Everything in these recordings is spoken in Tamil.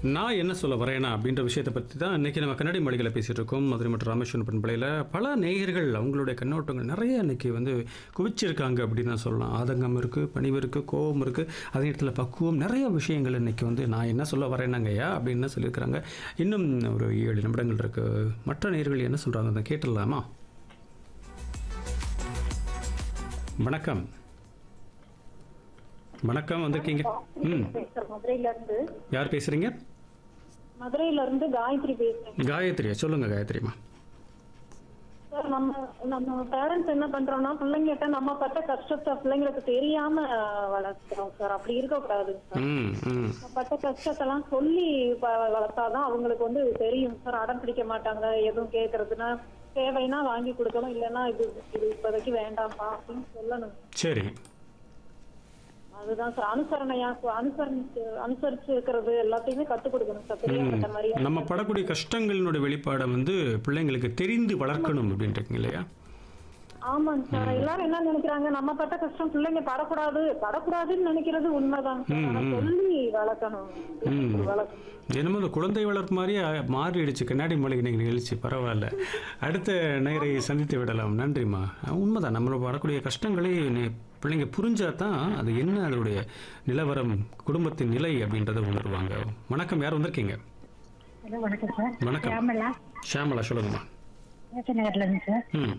நான் என்ன சொல்ல வரேனா அப்படின்ற விஷயத்தை பற்றி தான் இன்றைக்கி நம்ம கண்ணாடி மொழிகளை பேசிகிட்டு இருக்கோம் மதுரை மற்றும் ராமேஸ்வரம் பண்பலையில் பல நேயர்கள் அவங்களுடைய கண்ணோட்டங்கள் நிறைய இன்னைக்கு வந்து குவிச்சிருக்காங்க அப்படின்னு தான் சொல்லலாம் ஆதங்கம் இருக்குது பணிவு இருக்குது கோபம் இருக்குது அதே நேரத்தில் பக்குவம் நிறைய விஷயங்கள் இன்னைக்கு வந்து நான் என்ன சொல்ல வரேனாங்கய்யா அப்படின்னு சொல்லியிருக்கிறாங்க இன்னும் ஒரு ஏழு நிமிடங்கள் இருக்குது மற்ற நேயர்கள் என்ன சொல்கிறாங்க அதை கேட்டுடலாமா வணக்கம் வணக்கம் வந்திருக்கீங்க ம் பேசுறேன் மதுரையில இருந்து யார் பேசுகிறீங்க மதுரையில இருந்து காயத்ரி பேசுறேன் காயத்ரியா சொல்லுங்க காயத்ரிமா சார் நம்ம நம்ம பேரண்ட்ஸ் என்ன பண்றோம்னா பிள்ளைங்கிட்ட நம்ம பட்ட கஷ்டத்தை பிள்ளைங்களுக்கு தெரியாம வளர்க்கிறோம் சார் அப்படி இருக்க கூடாது சார் ம் ம் நம்ம பட்ட கஷ்டத்தெல்லாம் சொல்லி வ- வளர்த்தாதான் அவங்களுக்கு வந்து தெரியும் சார் அடம் பிடிக்க மாட்டாங்க எதுவும் கேக்குறதுன்னா தேவைன்னா வாங்கி கொடுக்கணும் இல்லைன்னா இது இது இப்போதைக்கு வேண்டாம்ப்பா அப்படின்னு சொல்லணும் சரி அதுதான் சார் அனுசரணையா அனுசரிச்சு அனுசரிச்சு இருக்கிறது எல்லாத்தையுமே கத்துக் கொடுக்கணும் சார் பெரியவங்கிட்ட மாதிரி நம்ம படக்கூடிய கஷ்டங்களினுடைய வெளிப்பாடை வந்து பிள்ளைங்களுக்கு தெரிந்து வளர்க்கணும் அப்படின்றீங்க இல்லையா ஆமாங்க சார் எல்லாரும் என்ன நினைக்கிறாங்க நம்ம பட்ட கஷ்டம் பிள்ளைங்க படக்கூடாது படக்கூடாதுன்னு நினைக்கிறது உண்மைதான் சார் ஆனா சொல்லி வளர்க்கணும் வளர்க்கணும் என்னமோ இந்த குழந்தை வளர்ப்பு மாதிரியே மாறிடுச்சு கண்ணாடி மொழிக்கு நீங்கள் நிகழ்ச்சி பரவாயில்ல அடுத்த நேரை சந்தித்து விடலாம் நன்றிம்மா உண்மைதான் நம்மளோட வரக்கூடிய கஷ்டங்களை நி- பிள்ளைங்க புரிஞ்சா தான் அது என்ன அதனுடைய நிலவரம் குடும்பத்தின் நிலை அப்படின்றத உணர்வாங்க வணக்கம் யார் வந்திருக்கீங்க ஹலோ வணக்கம் சார் வணக்கம் கேமலா ஷியாமலா சொல்லுங்கம்மா நேற்று நகர்ல இருந்து சார் ம்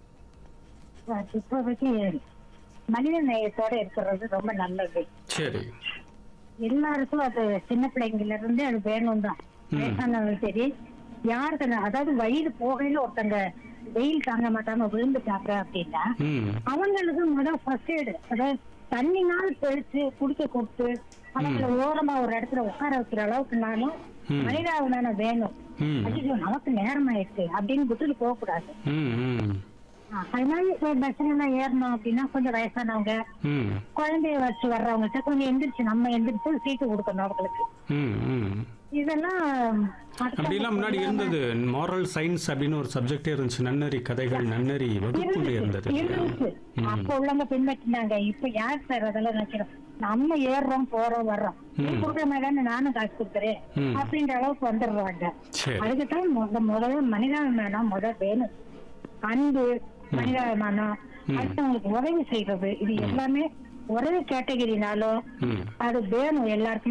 சார், இப்போதைக்கு மனித நேயத்தோட இருக்கிறது ரொம்ப நல்லது சரி எல்லாருக்கும் அது சின்ன பிள்ளைங்கள்ல இருந்து அது வேணும் தான் வயசானவங்க சரி யாருக்கு அந்த- அதாவது வயது போகையில ஒருத்தங்க வெயில் தாங்க மாட்டாங்க விழுந்துட்டாங்க அப்படின்னா ம் அவங்களுக்கு முதல் ஃபர்ஸ்ட் எய்டு அதாவது தண்ணினால் தெளிச்சு குடிக்க கொடுத்து அவங்கள ஓரமா ஒரு இடத்துல உட்கார வைக்கிற அளவுக்குனாலும் மனிதாபிமானம் வேணும் ம் ஐயோ நமக்கு நேரம் ஆயிடுச்சு அப்படின்னு விட்டுட்டு போக கூடாது ம் ம் அது மாதிரி பஸ்ல எல்லாம் ஏறணும் அப்படின்னா கொஞ்சம் வயசானவங்க ம் குழந்தைய வச்சு வர்றவங்க கொஞ்சம் எந்திரிச்சு நம்ம எந்திரிச்சு சீட்டு கொடுக்கணும் அவங்களுக்கு ம் ம் இதெல்லாம் அப்படிலாம் முன்னாடி இருந்தது மாரல் சயின்ஸ் அப்படின்னு ஒரு சப்ஜெக்டே இருந்துச்சு நன்னறி கதைகள் நன்னறி வகுப்புல இருந்தது இருந்துச்சு அப்ப உள்ளவங்க பின்பற்றினாங்க இப்ப யார் சார் அதெல்லாம் நினைக்கிறோம் நம்ம ஏறுறோம் போறோம் வர்றோம் நீ கொடுக்குற மாதிரி தானே நானும் காசு கொடுக்குறேன் ம். அப்படின்ற அளவுக்கு வந்துடுறாங்க சரி அதுக்குதான் முத முதல்ல மனிதாபிமானம் முத வேணும் அன்பு மனிதாபிமானம் அடுத்தவங்களுக்கு உதவி செய்யறது இது எல்லாமே ஒரே கேட்டகிரினாலும் ம் அது வேணும் எல்லாருக்குமே